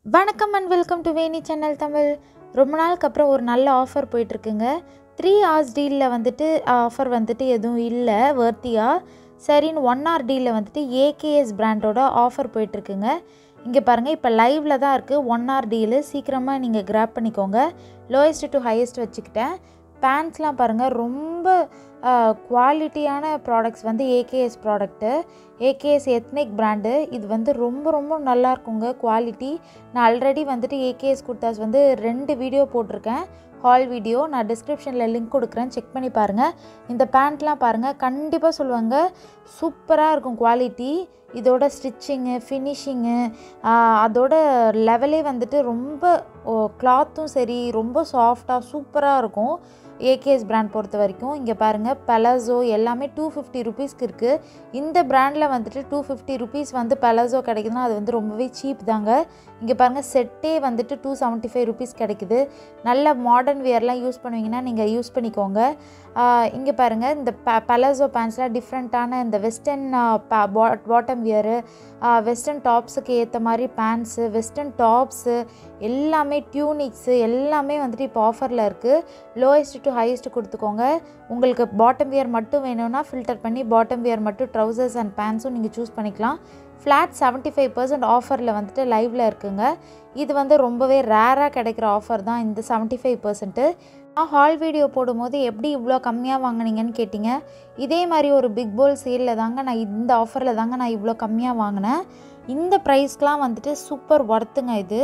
வணக்கம் and welcome to Veni channel Tamil ரொம்ப நாளுக்கு அப்புறம் ஒரு நல்ல ஆஃபர் போயிட்டுருக்குங்க த்ரீ ஹார்ஸ் டீலில் வந்துட்டு ஆஃபர் வந்துட்டு எதுவும் இல்லை வேர்த்தியாக சரின்னு ஒன் ஹவர் டீலில் வந்துட்டு ஏகேஎஸ் பிராண்டோட ஆஃபர் போயிட்டுருக்குங்க இங்கே பாருங்கள் இப்போ லைவில் தான் இருக்குது ஒன் ஹவர் டீலு சீக்கிரமாக நீங்கள் கிராப் பண்ணிக்கோங்க லோயஸ்ட் டு ஹையஸ்ட் வச்சுக்கிட்டேன் பேண்ட்ஸ்லாம் பாருங்கள் ரொம்ப குவாலிட்டியான ப்ராடக்ட்ஸ் வந்து AKS product AKS ethnic brand இது வந்து ரொம்ப ரொம்ப நல்லா இருக்குங்க குவாலிட்டி நான் ஆல்ரெடி வந்துட்டு ஏகேஎஸ் குர்தாஸ் வந்து ரெண்டு வீடியோ போட்டிருக்கேன் ஹால் வீடியோ நான் டிஸ்கிரிப்ஷனில் லிங்க் கொடுக்குறேன் செக் பண்ணி பாருங்கள் இந்த பேண்ட்லாம் பாருங்கள் கண்டிப்பாக சொல்லுவாங்க சூப்பராக இருக்கும் குவாலிட்டி இதோட ஸ்டிச்சிங்கு ஃபினிஷிங்கு அதோட லெவலே வந்துட்டு ரொம்ப கிளாத்தும் சரி ரொம்ப சாஃப்டாக சூப்பராக இருக்கும் ஏகேஎஸ் பிராண்ட் பொறுத்த வரைக்கும் இங்கே பாருங்கள் பலாசோ எல்லாமே டூ ஃபிஃப்டி ருபீஸ்க்கு இருக்குது இந்த பிராண்டில் வந்துட்டு டூ ஃபிஃப்டி ருபீஸ் வந்து பலாசோ கிடைக்குதுன்னா அது வந்து ரொம்பவே சீப் தாங்க இங்கே பாருங்கள் செட்டே வந்துட்டு டூ செவன்ட்டி ஃபைவ் ருபீஸ் கிடைக்குது நல்ல மாடர்ன் வியர்லாம் யூஸ் பண்ணுவீங்கன்னா நீங்கள் யூஸ் பண்ணிக்கோங்க இங்கே பாருங்கள் இந்த ப பலாசோ பேண்ட்ஸ்லாம் டிஃப்ரெண்ட்டான இந்த வெஸ்டர்ன் பாட்டம் வியரு வெஸ்டர்ன் டாப்ஸுக்கு ஏற்ற மாதிரி பேண்ட்ஸு வெஸ்டர்ன் டாப்ஸு எல்லாமே டியூனிக்ஸு எல்லாமே வந்துட்டு இப்போ ஆஃபரில் இருக்குது லோயஸ்ட் டு ஹையஸ்ட் கொடுத்துக்கோங்க உங்களுக்கு பாட்டம் வியர் மட்டும் வேணும்னா ஃபில்டர் பண்ணி பாட்டம் வியர் மட்டும் ட்ரௌசர்ஸ் அண்ட் பேண்ட்ஸும் நீங்கள் சூஸ் பண்ணிக்கலாம் ஃப்ளாட் செவன்ட்டி ஃபைவ் பர்சன்ட் ஆஃபரில் வந்துட்டு லைவில் இருக்குங்க இது வந்து ரொம்பவே ரேராக கிடைக்கிற ஆஃபர் தான் இந்த செவன்ட்டி ஃபைவ் பர்சன்ட்டு நான் ஹால் வீடியோ போடும்போது எப்படி இவ்வளோ கம்மியாக வாங்கினீங்கன்னு கேட்டிங்க இதே மாதிரி ஒரு பிக் போல் சேலில் தாங்க நான் இந்த ஆஃபரில் தாங்க நான் இவ்வளோ கம்மியாக வாங்கினேன் இந்த ப்ரைஸ்க்கெலாம் வந்துட்டு சூப்பர் ஒர்த்துங்க இது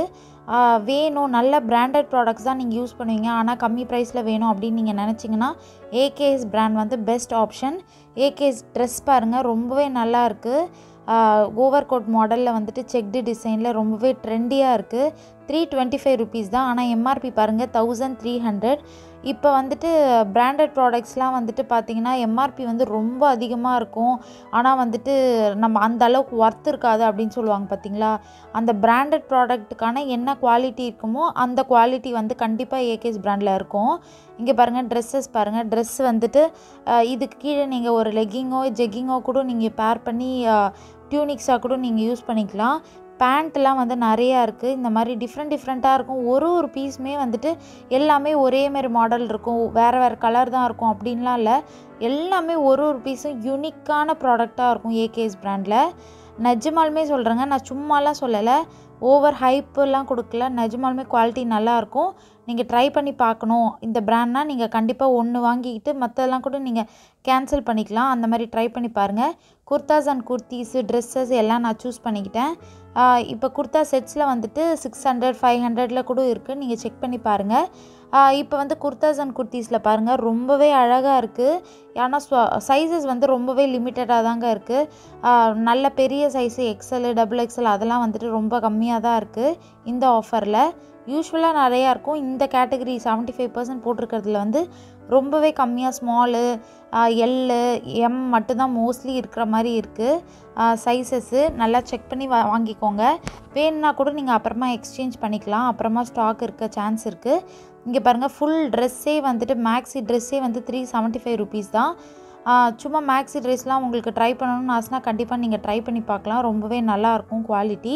வேணும் நல்ல பிராண்டட் ப்ராடக்ட்ஸ் தான் நீங்கள் யூஸ் பண்ணுவீங்க ஆனால் கம்மி ப்ரைஸில் வேணும் அப்படின்னு நீங்கள் நினச்சிங்கன்னா ஏகேஎஸ் பிராண்ட் வந்து பெஸ்ட் ஆப்ஷன் ஏகேஎஸ் ட்ரெஸ் பாருங்கள் ரொம்பவே நல்லா இருக்குது ஓவர் கோட் மாடலில் வந்துட்டு செக்டு டிசைனில் ரொம்பவே ட்ரெண்டியாக இருக்குது த்ரீ டுவெண்ட்டி ஃபைவ் ருபீஸ் தான் ஆனால் எம்ஆர்பி பாருங்கள் தௌசண்ட் த்ரீ ஹண்ட்ரட் இப்போ வந்துட்டு பிராண்டட் ப்ராடக்ட்ஸ்லாம் வந்துட்டு பார்த்திங்கன்னா எம்ஆர்பி வந்து ரொம்ப அதிகமாக இருக்கும் ஆனால் வந்துட்டு நம்ம அந்த அளவுக்கு ஒர்த் இருக்காது அப்படின்னு சொல்லுவாங்க பார்த்தீங்களா அந்த பிராண்டட் ப்ராடக்ட்டுக்கான என்ன குவாலிட்டி இருக்குமோ அந்த குவாலிட்டி வந்து கண்டிப்பாக ஏகேஎஸ் பிராண்டில் இருக்கும் இங்கே பாருங்கள் ட்ரெஸ்ஸஸ் பாருங்கள் ட்ரெஸ் வந்துட்டு இதுக்கு கீழே நீங்கள் ஒரு லெக்கிங்கோ ஜெக்கிங்கோ கூட நீங்கள் பேர் பண்ணி டியூனிக்ஸாக கூட நீங்கள் யூஸ் பண்ணிக்கலாம் பேண்ட்லாம் வந்து நிறையா இருக்குது இந்த மாதிரி டிஃப்ரெண்ட் டிஃப்ரெண்ட்டாக இருக்கும் ஒரு ஒரு பீஸுமே வந்துட்டு எல்லாமே ஒரே மாதிரி மாடல் இருக்கும் வேறு வேறு கலர் தான் இருக்கும் அப்படின்லாம் இல்லை எல்லாமே ஒரு ஒரு பீஸும் யூனிக்கான ப்ராடக்டாக இருக்கும் ஏகேஎஸ் பிராண்டில் நிஜமாலுமே சொல்கிறேங்க நான் சும்மாலாம் சொல்லலை ஓவர் ஹைப்பெல்லாம் கொடுக்கல நிஜமாலுமே குவாலிட்டி நல்லாயிருக்கும் நீங்கள் ட்ரை பண்ணி பார்க்கணும் இந்த பிராண்ட்னால் நீங்கள் கண்டிப்பாக ஒன்று வாங்கிக்கிட்டு மற்றதெல்லாம் கூட நீங்கள் கேன்சல் பண்ணிக்கலாம் அந்த மாதிரி ட்ரை பண்ணி பாருங்கள் குர்தாஸ் அண்ட் குர்த்திஸு ட்ரெஸ்ஸஸ் எல்லாம் நான் சூஸ் பண்ணிக்கிட்டேன் இப்போ குர்த்தா செட்ஸில் வந்துட்டு சிக்ஸ் ஹண்ட்ரட் ஃபைவ் ஹண்ட்ரடில் கூட இருக்குது நீங்கள் செக் பண்ணி பாருங்கள் இப்போ வந்து குர்தாஸ் அண்ட் குர்த்திஸில் பாருங்கள் ரொம்பவே அழகாக இருக்குது ஆனால் சைஸஸ் வந்து ரொம்பவே லிமிட்டடாக தாங்க இருக்குது நல்ல பெரிய சைஸு எக்ஸல் டபுள் எக்ஸல் அதெல்லாம் வந்துட்டு ரொம்ப கம்மியாக தான் இருக்குது இந்த ஆஃபரில் யூஸ்வலாக நிறையா இருக்கும் இந்த கேட்டகரி செவன்ட்டி ஃபைவ் பர்சன்ட் போட்டிருக்கிறதுல வந்து ரொம்பவே கம்மியாக ஸ்மாலு எல்லு எம் மட்டும்தான் மோஸ்ட்லி இருக்கிற மாதிரி இருக்குது சைஸஸ்ஸு நல்லா செக் பண்ணி வா வாங்கிக்கோங்க வேணுன்னா கூட நீங்கள் அப்புறமா எக்ஸ்சேஞ்ச் பண்ணிக்கலாம் அப்புறமா ஸ்டாக் இருக்க சான்ஸ் இருக்குது இங்கே பாருங்கள் ஃபுல் ட்ரெஸ்ஸே வந்துட்டு மேக்ஸி ட்ரெஸ்ஸே வந்து த்ரீ செவன்ட்டி ஃபைவ் ருபீஸ் தான் சும்மா மேக்ஸி ட்ரெஸ்லாம் உங்களுக்கு ட்ரை பண்ணணும்னு ஆசைனா கண்டிப்பாக நீங்கள் ட்ரை பண்ணி பார்க்கலாம் ரொம்பவே நல்லாயிருக்கும் குவாலிட்டி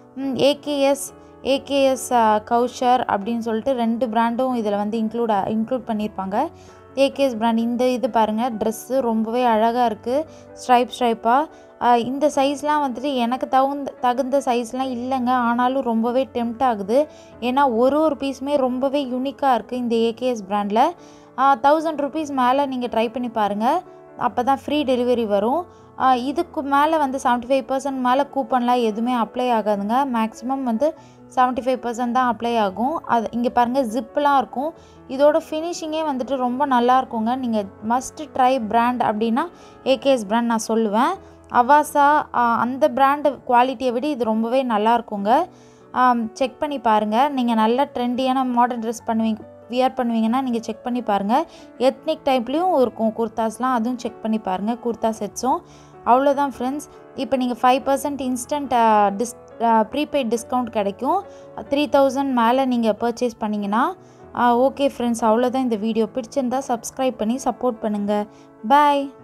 ஏகேஎஸ் ஏகேஎஸ் கவுச்சர் அப்படின்னு சொல்லிட்டு ரெண்டு பிராண்டும் இதில் வந்து இன்க்ளூட் இன்க்ளூட் பண்ணியிருப்பாங்க ஏகேஎஸ் பிராண்ட் இந்த இது பாருங்கள் ட்ரெஸ்ஸு ரொம்பவே அழகாக இருக்குது ஸ்ட்ரைப் ஸ்ட்ரைப்பாக இந்த சைஸ்லாம் வந்துட்டு எனக்கு தகுந்த தகுந்த சைஸ்லாம் இல்லைங்க ஆனாலும் ரொம்பவே டெம்ட் ஆகுது ஏன்னா ஒரு ஒரு பீஸுமே ரொம்பவே யூனிக்காக இருக்குது இந்த ஏகேஎஸ் பிராண்டில் தௌசண்ட் ருபீஸ் மேலே நீங்கள் ட்ரை பண்ணி பாருங்கள் அப்போ தான் ஃப்ரீ டெலிவரி வரும் இதுக்கு மேலே வந்து செவன்ட்டி ஃபைவ் பர்சன்ட் மேலே கூப்பன்லாம் எதுவுமே அப்ளை ஆகாதுங்க மேக்ஸிமம் வந்து செவன்ட்டி ஃபைவ் பர்சன்ட் தான் அப்ளை ஆகும் அது இங்கே பாருங்கள் ஜிப்லாம் இருக்கும் இதோட ஃபினிஷிங்கே வந்துட்டு ரொம்ப நல்லா இருக்குங்க நீங்கள் மஸ்ட் ட்ரை பிராண்ட் அப்படின்னா ஏகேஎஸ் பிராண்ட் நான் சொல்லுவேன் அவாசா அந்த பிராண்டு குவாலிட்டியை விட இது ரொம்பவே நல்லா இருக்குங்க செக் பண்ணி பாருங்கள் நீங்கள் நல்ல ட்ரெண்டியான மாடர்ன் ட்ரெஸ் பண்ணுவீங்க வியர் பண்ணுவீங்கன்னா நீங்கள் செக் பண்ணி பாருங்கள் எத்னிக் டைப்லேயும் இருக்கும் குர்தாஸ்லாம் அதுவும் செக் பண்ணி பாருங்கள் குர்தா செட்ஸும் அவ்வளோதான் ஃப்ரெண்ட்ஸ் இப்போ நீங்கள் ஃபைவ் பர்சன்ட் இன்ஸ்டன்ட் டிஸ் ப்ரீபெய்ட் டிஸ்கவுண்ட் கிடைக்கும் த்ரீ தௌசண்ட் மேலே நீங்கள் பர்ச்சேஸ் பண்ணிங்கன்னா ஓகே ஃப்ரெண்ட்ஸ் அவ்வளோதான் இந்த வீடியோ பிடிச்சிருந்தா சப்ஸ்கிரைப் பண்ணி சப்போர்ட் பண்ணுங்கள் பாய்